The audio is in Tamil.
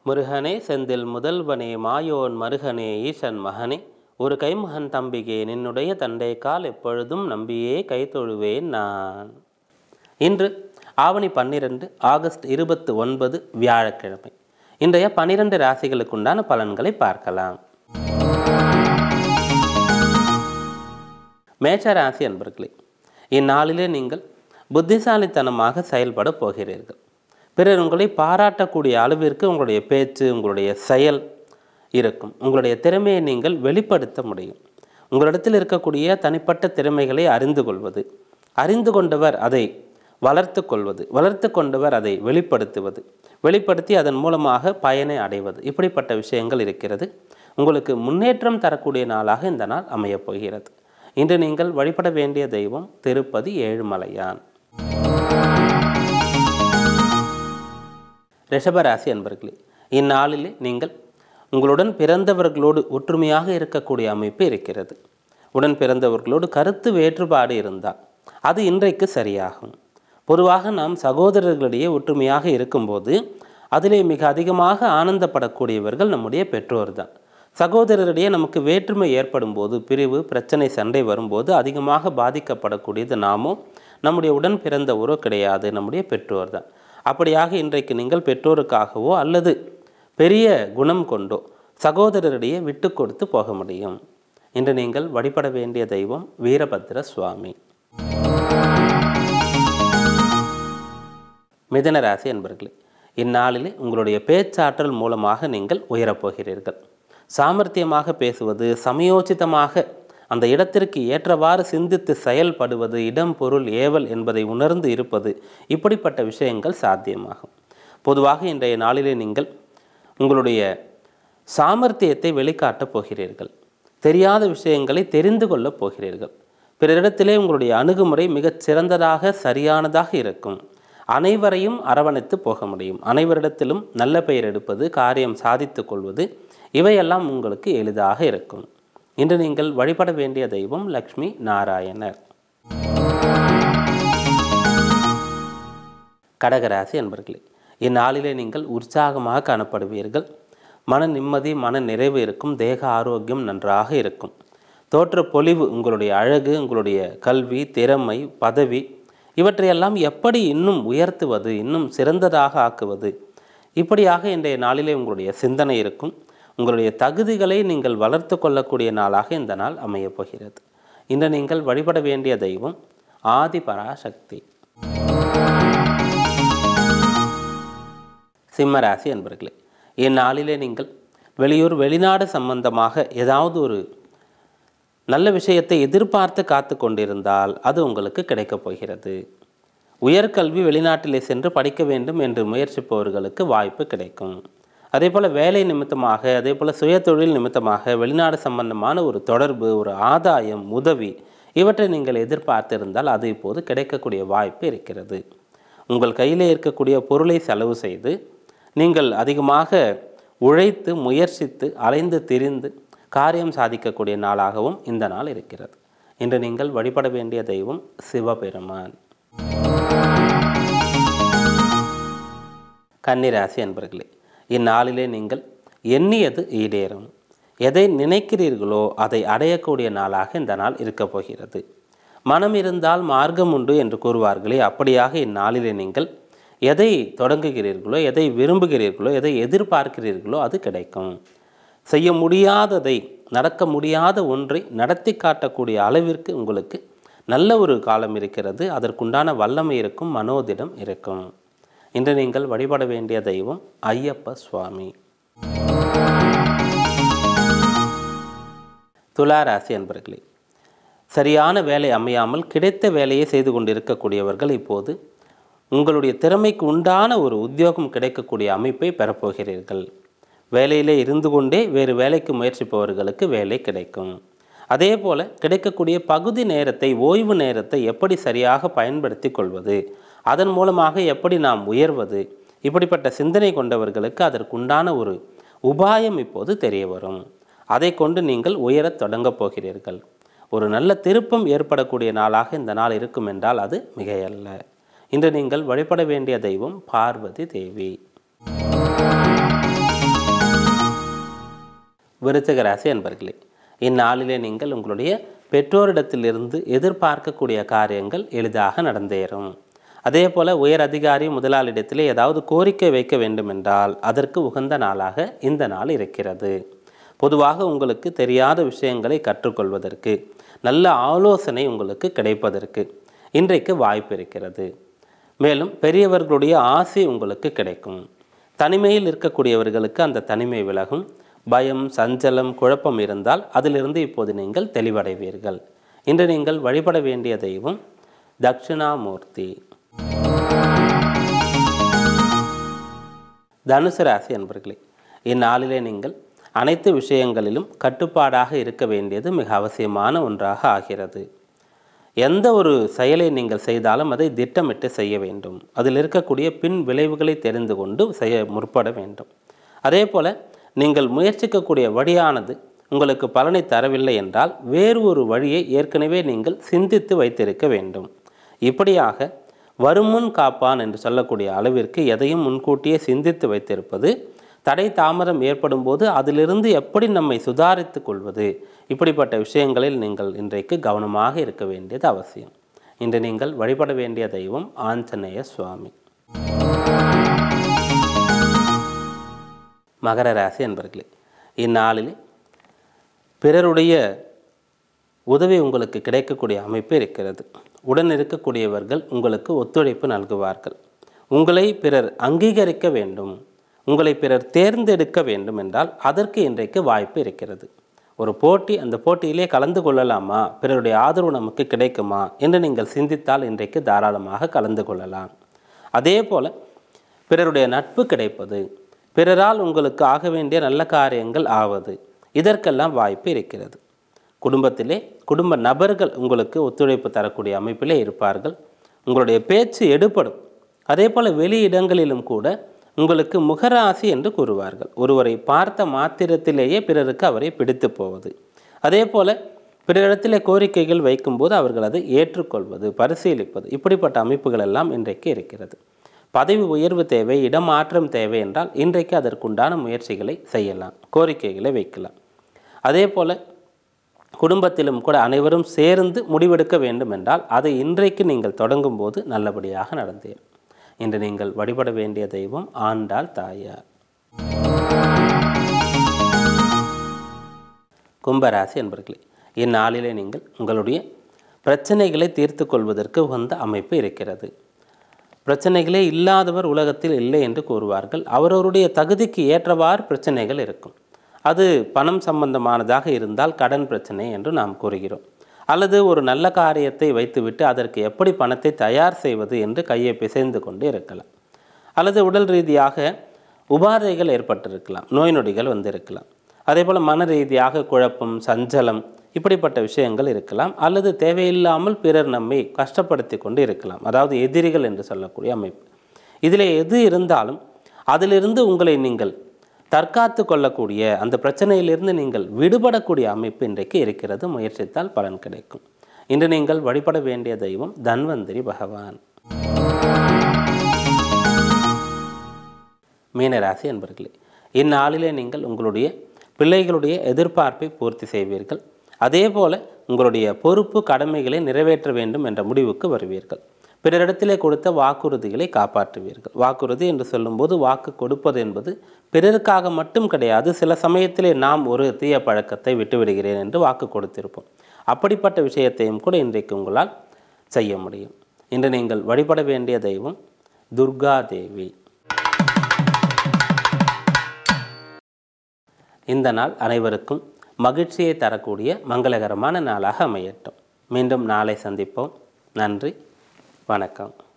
முருகனே செந்தில் முதல்வனே மாயோன் மருகனே ஈசன் மகனே ஒரு கைமகன் தம்பிகே நின்னுடைய தண்டைக்கால் எப்பொழுதும் நம்பியே கைத்தொழுவேன் நான் இன்று ஆவணி பன்னிரண்டு ஆகஸ்ட் இருபத்து ஒன்பது வியாழக்கிழமை இன்றைய பனிரெண்டு ராசிகளுக்குண்டான பலன்களை பார்க்கலாம் மேஷ ராசி அன்பர்களே இந்நாளிலே நீங்கள் புத்திசாலித்தனமாக செயல்பட போகிறீர்கள் பிறர் உங்களை பாராட்டக்கூடிய அளவிற்கு உங்களுடைய பேச்சு உங்களுடைய செயல் இருக்கும் உங்களுடைய திறமையை நீங்கள் வெளிப்படுத்த முடியும் உங்களிடத்தில் இருக்கக்கூடிய தனிப்பட்ட திறமைகளை அறிந்து கொள்வது அறிந்து கொண்டவர் அதை வளர்த்து கொள்வது வளர்த்து கொண்டவர் அதை வெளிப்படுத்துவது வெளிப்படுத்தி அதன் மூலமாக பயனை அடைவது இப்படிப்பட்ட விஷயங்கள் இருக்கிறது உங்களுக்கு முன்னேற்றம் தரக்கூடிய நாளாக இந்த நாள் அமையப் போகிறது இன்று நீங்கள் வழிபட வேண்டிய தெய்வம் திருப்பதி ஏழுமலையான் ரிஷபராசி அன்பர்களே இந்நாளிலே நீங்கள் உங்களுடன் பிறந்தவர்களோடு ஒற்றுமையாக இருக்கக்கூடிய அமைப்பு இருக்கிறது உடன் பிறந்தவர்களோடு கருத்து வேறுபாடு இருந்தால் அது இன்றைக்கு சரியாகும் பொதுவாக நாம் சகோதரர்களிடையே ஒற்றுமையாக இருக்கும்போது அதிலே மிக அதிகமாக ஆனந்தப்படக்கூடியவர்கள் நம்முடைய பெற்றோர் தான் சகோதரரிடையே நமக்கு வேற்றுமை ஏற்படும் போது பிரிவு பிரச்சனை சண்டை வரும்போது அதிகமாக பாதிக்கப்படக்கூடியது நாமோ நம்முடைய உடன் பிறந்த உறவு கிடையாது நம்முடைய பெற்றோர் தான் அப்படியாக இன்றைக்கு நீங்கள் பெற்றோருக்காகவோ அல்லது பெரிய குணம் கொண்டோ சகோதரரிடையே விட்டு கொடுத்து போக முடியும் இன்று நீங்கள் வழிபட வேண்டிய தெய்வம் வீரபத்ர சுவாமி மிதன ராசி என்பர்களே இந்நாளிலே உங்களுடைய பேச்சாற்றல் மூலமாக நீங்கள் உயரப்போகிறீர்கள் சாமர்த்தியமாக பேசுவது சமயோசிதமாக அந்த இடத்திற்கு ஏற்றவாறு சிந்தித்து செயல்படுவது இடம் பொருள் ஏவல் என்பதை உணர்ந்து இருப்பது இப்படிப்பட்ட விஷயங்கள் சாத்தியமாகும் பொதுவாக இன்றைய நாளிலே நீங்கள் உங்களுடைய சாமர்த்தியத்தை வெளிக்காட்டப் போகிறீர்கள் தெரியாத விஷயங்களை தெரிந்து கொள்ளப் போகிறீர்கள் பிறரிடத்திலே உங்களுடைய அணுகுமுறை மிகச் சிறந்ததாக சரியானதாக இருக்கும் அனைவரையும் அரவணைத்து போக முடியும் அனைவரிடத்திலும் நல்ல பெயர் எடுப்பது காரியம் சாதித்து கொள்வது இவையெல்லாம் உங்களுக்கு எளிதாக இருக்கும் இன்று நீங்கள் வழிபட வேண்டிய தெய்வம் லக்ஷ்மி நாராயணர் கடகராசி என்பர்களே இந்நாளிலே நீங்கள் உற்சாகமாக காணப்படுவீர்கள் மன நிம்மதி மன நிறைவு இருக்கும் தேக ஆரோக்கியம் நன்றாக இருக்கும் தோற்ற பொலிவு உங்களுடைய அழகு உங்களுடைய கல்வி திறமை பதவி இவற்றையெல்லாம் எப்படி இன்னும் உயர்த்துவது இன்னும் சிறந்ததாக ஆக்குவது இப்படியாக இன்றைய நாளிலே உங்களுடைய சிந்தனை இருக்கும் உங்களுடைய தகுதிகளை நீங்கள் வளர்த்து கொள்ளக்கூடிய நாளாக இந்த நாள் அமையப் போகிறது இன்று நீங்கள் வழிபட வேண்டிய தெய்வம் ஆதி பராசக்தி சிம்மராசி என்பர்களே இந்நாளிலே நீங்கள் வெளியூர் வெளிநாடு சம்பந்தமாக ஏதாவது ஒரு நல்ல விஷயத்தை எதிர்பார்த்து காத்து கொண்டிருந்தால் அது உங்களுக்கு கிடைக்கப் போகிறது உயர்கல்வி வெளிநாட்டிலே சென்று படிக்க வேண்டும் என்று முயற்சிப்பவர்களுக்கு வாய்ப்பு கிடைக்கும் அதே போல் வேலை நிமித்தமாக அதே போல் சுயதொழில் நிமித்தமாக வெளிநாடு சம்பந்தமான ஒரு தொடர்பு ஒரு ஆதாயம் உதவி இவற்றை நீங்கள் எதிர்பார்த்திருந்தால் அது இப்போது கிடைக்கக்கூடிய வாய்ப்பு இருக்கிறது உங்கள் கையில் இருக்கக்கூடிய பொருளை செலவு செய்து நீங்கள் அதிகமாக உழைத்து முயற்சித்து அலைந்து திரிந்து காரியம் சாதிக்கக்கூடிய நாளாகவும் இந்த நாள் இருக்கிறது இன்று நீங்கள் வழிபட வேண்டிய தெய்வம் சிவபெருமான் கன்னிராசி அன்பர்களே இந்நாளிலே நீங்கள் எண்ணியது ஈடேறும் எதை நினைக்கிறீர்களோ அதை அடையக்கூடிய நாளாக இந்த நாள் இருக்கப் போகிறது மனம் இருந்தால் மார்க்கம் உண்டு என்று கூறுவார்களே அப்படியாக இந்நாளிலே நீங்கள் எதை தொடங்குகிறீர்களோ எதை விரும்புகிறீர்களோ எதை எதிர்பார்க்கிறீர்களோ அது கிடைக்கும் செய்ய முடியாததை நடக்க முடியாத ஒன்றை நடத்தி காட்டக்கூடிய அளவிற்கு உங்களுக்கு நல்ல ஒரு காலம் இருக்கிறது அதற்குண்டான வல்லமை இருக்கும் மனோதிடம் இருக்கும் இன்று நீங்கள் வழிபட வேண்டிய தெய்வம் ஐயப்ப சுவாமி துளாராசி அன்பர்களே சரியான வேலை அமையாமல் கிடைத்த வேலையை செய்து கொண்டிருக்கக்கூடியவர்கள் இப்போது உங்களுடைய திறமைக்கு உண்டான ஒரு உத்தியோகம் கிடைக்கக்கூடிய அமைப்பை பெறப்போகிறீர்கள் வேலையிலே இருந்து கொண்டே வேறு வேலைக்கு முயற்சிப்பவர்களுக்கு வேலை கிடைக்கும் அதே போல் கிடைக்கக்கூடிய பகுதி நேரத்தை ஓய்வு நேரத்தை எப்படி சரியாக பயன்படுத்தி கொள்வது அதன் மூலமாக எப்படி நாம் உயர்வது இப்படிப்பட்ட சிந்தனை கொண்டவர்களுக்கு அதற்குண்டான ஒரு உபாயம் இப்போது தெரிய வரும் அதை கொண்டு நீங்கள் உயரத் தொடங்கப் போகிறீர்கள் ஒரு நல்ல திருப்பம் ஏற்படக்கூடிய நாளாக இந்த நாள் இருக்கும் என்றால் அது மிகையல்ல இன்று நீங்கள் வழிபட வேண்டிய தெய்வம் பார்வதி தேவி விருச்சிக ராசி அன்பர்களே இந்நாளிலே நீங்கள் உங்களுடைய பெற்றோரிடத்திலிருந்து எதிர்பார்க்கக்கூடிய காரியங்கள் எளிதாக நடந்தேறும் அதே போல் உயர் அதிகாரி முதலாளிடத்திலே ஏதாவது கோரிக்கை வைக்க வேண்டுமென்றால் அதற்கு உகந்த நாளாக இந்த நாள் இருக்கிறது பொதுவாக உங்களுக்கு தெரியாத விஷயங்களை கற்றுக்கொள்வதற்கு நல்ல ஆலோசனை உங்களுக்கு கிடைப்பதற்கு இன்றைக்கு வாய்ப்பு இருக்கிறது மேலும் பெரியவர்களுடைய ஆசை உங்களுக்கு கிடைக்கும் தனிமையில் இருக்கக்கூடியவர்களுக்கு அந்த தனிமை விலகும் பயம் சஞ்சலம் குழப்பம் இருந்தால் அதிலிருந்து இப்போது நீங்கள் தெளிவடைவீர்கள் இன்று நீங்கள் வழிபட வேண்டிய தெய்வம் தட்சிணாமூர்த்தி தனுசு ராசி அன்பர்களே இந்நாளிலே நீங்கள் அனைத்து விஷயங்களிலும் கட்டுப்பாடாக இருக்க வேண்டியது மிக அவசியமான ஒன்றாக ஆகிறது எந்த ஒரு செயலை நீங்கள் செய்தாலும் அதை திட்டமிட்டு செய்ய வேண்டும் அதில் இருக்கக்கூடிய பின் விளைவுகளை தெரிந்து கொண்டு செய்ய முற்பட வேண்டும் அதே போல் நீங்கள் முயற்சிக்கக்கூடிய வழியானது உங்களுக்கு பலனை தரவில்லை என்றால் வேறு ஒரு வழியை ஏற்கனவே நீங்கள் சிந்தித்து வைத்திருக்க வேண்டும் இப்படியாக வருமுன் காப்பான் என்று சொல்லக்கூடிய அளவிற்கு எதையும் முன்கூட்டியே சிந்தித்து வைத்திருப்பது தடை தாமதம் ஏற்படும் போது அதிலிருந்து எப்படி நம்மை சுதாரித்து கொள்வது இப்படிப்பட்ட விஷயங்களில் நீங்கள் இன்றைக்கு கவனமாக இருக்க வேண்டியது அவசியம் இன்று நீங்கள் வழிபட வேண்டிய தெய்வம் ஆஞ்சநேய சுவாமி மகர ராசி என்பர்களே இந்நாளில் பிறருடைய உதவி உங்களுக்கு கிடைக்கக்கூடிய அமைப்பு இருக்கிறது உடன் இருக்கக்கூடியவர்கள் உங்களுக்கு ஒத்துழைப்பு நல்குவார்கள் உங்களை பிறர் அங்கீகரிக்க வேண்டும் உங்களை பிறர் தேர்ந்தெடுக்க வேண்டும் என்றால் அதற்கு இன்றைக்கு வாய்ப்பு இருக்கிறது ஒரு போட்டி அந்த போட்டியிலே கலந்து கொள்ளலாமா பிறருடைய ஆதரவு நமக்கு கிடைக்குமா என்று நீங்கள் சிந்தித்தால் இன்றைக்கு தாராளமாக கலந்து கொள்ளலாம் அதே போல் பிறருடைய நட்பு கிடைப்பது பிறரால் உங்களுக்கு ஆக வேண்டிய நல்ல காரியங்கள் ஆவது இதற்கெல்லாம் வாய்ப்பு இருக்கிறது குடும்பத்திலே குடும்ப நபர்கள் உங்களுக்கு ஒத்துழைப்பு தரக்கூடிய அமைப்பிலே இருப்பார்கள் உங்களுடைய பேச்சு எடுபடும் அதே போல் வெளி இடங்களிலும் கூட உங்களுக்கு முகராசி என்று கூறுவார்கள் ஒருவரை பார்த்த மாத்திரத்திலேயே பிறருக்கு அவரை பிடித்து போவது அதே போல் பிறரிடத்திலே கோரிக்கைகள் வைக்கும்போது அவர்கள் அதை ஏற்றுக்கொள்வது பரிசீலிப்பது இப்படிப்பட்ட அமைப்புகள் எல்லாம் இன்றைக்கு இருக்கிறது பதவி உயர்வு தேவை இடமாற்றம் தேவை என்றால் இன்றைக்கு அதற்குண்டான முயற்சிகளை செய்யலாம் கோரிக்கைகளை வைக்கலாம் அதே போல் குடும்பத்திலும் கூட அனைவரும் சேர்ந்து முடிவெடுக்க வேண்டும் என்றால் அதை இன்றைக்கு நீங்கள் தொடங்கும் போது நல்லபடியாக நடந்தேறும் இன்று நீங்கள் வழிபட வேண்டிய தெய்வம் ஆண்டாள் தாயார் கும்பராசி என்பர்களே இந்நாளிலே நீங்கள் உங்களுடைய பிரச்சனைகளை தீர்த்து கொள்வதற்கு உகந்த அமைப்பு இருக்கிறது பிரச்சனைகளே இல்லாதவர் உலகத்தில் இல்லை என்று கூறுவார்கள் அவரவருடைய தகுதிக்கு ஏற்றவாறு பிரச்சனைகள் இருக்கும் அது பணம் சம்பந்தமானதாக இருந்தால் கடன் பிரச்சனை என்று நாம் கூறுகிறோம் அல்லது ஒரு நல்ல காரியத்தை வைத்துவிட்டு அதற்கு எப்படி பணத்தை தயார் செய்வது என்று கையை பிசைந்து கொண்டு இருக்கலாம் அல்லது உடல் ரீதியாக உபாதைகள் ஏற்பட்டிருக்கலாம் நோய் நொடிகள் வந்திருக்கலாம் அதே போல் மன ரீதியாக குழப்பம் சஞ்சலம் இப்படிப்பட்ட விஷயங்கள் இருக்கலாம் அல்லது தேவையில்லாமல் பிறர் நம்மை கஷ்டப்படுத்தி கொண்டு இருக்கலாம் அதாவது எதிரிகள் என்று சொல்லக்கூடிய அமைப்பு இதில் எது இருந்தாலும் அதிலிருந்து உங்களை நீங்கள் தற்காத்து கொள்ளக்கூடிய அந்த பிரச்சனையிலிருந்து நீங்கள் விடுபடக்கூடிய அமைப்பு இன்றைக்கு இருக்கிறது முயற்சித்தால் பலன் கிடைக்கும் இன்று நீங்கள் வழிபட வேண்டிய தெய்வம் தன்வந்திரி பகவான் மீனராசி என்பர்களே இந்நாளிலே நீங்கள் உங்களுடைய பிள்ளைகளுடைய எதிர்பார்ப்பை பூர்த்தி செய்வீர்கள் அதே போல உங்களுடைய பொறுப்பு கடமைகளை நிறைவேற்ற வேண்டும் என்ற முடிவுக்கு வருவீர்கள் பிறரிடத்திலே கொடுத்த வாக்குறுதிகளை காப்பாற்றுவீர்கள் வாக்குறுதி என்று சொல்லும்போது வாக்கு கொடுப்பது என்பது பிறருக்காக மட்டும் கிடையாது சில சமயத்திலே நாம் ஒரு தீய பழக்கத்தை விட்டுவிடுகிறேன் என்று வாக்கு கொடுத்திருப்போம் அப்படிப்பட்ட விஷயத்தையும் கூட இன்றைக்கு உங்களால் செய்ய முடியும் இன்று நீங்கள் வழிபட வேண்டிய தெய்வம் துர்கா தேவி இந்த நாள் அனைவருக்கும் மகிழ்ச்சியை தரக்கூடிய மங்களகரமான நாளாக அமையட்டும் மீண்டும் நாளை சந்திப்போம் நன்றி வணக்கம்